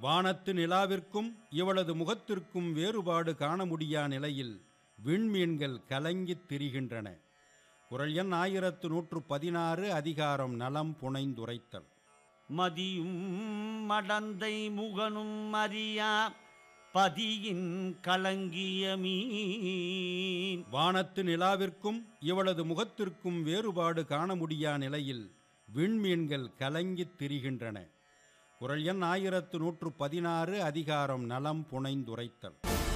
வானத்து நிலாவிற்கும் இவளது முகத்திற்கும் வேறுபாடு காண முடியா நிலையில் விண்மீன்கள் கலங்கித் திரிகின்றன குரல் எண் ஆயிரத்து நூற்று பதினாறு அதிகாரம் நலம் புனைந்துரைத்தல் மதியும் மடந்தை முகனும் அறியா பதியின் கலங்கிய மீன் வானத்து நிலாவிற்கும் இவளது முகத்திற்கும் வேறுபாடு காண முடியா நிலையில் விண்மீன்கள் கலங்கித் திரிகின்றன குரல் எண் ஆயிரத்து நூற்று பதினாறு அதிகாரம் நலம் புனைந்துரைத்தல்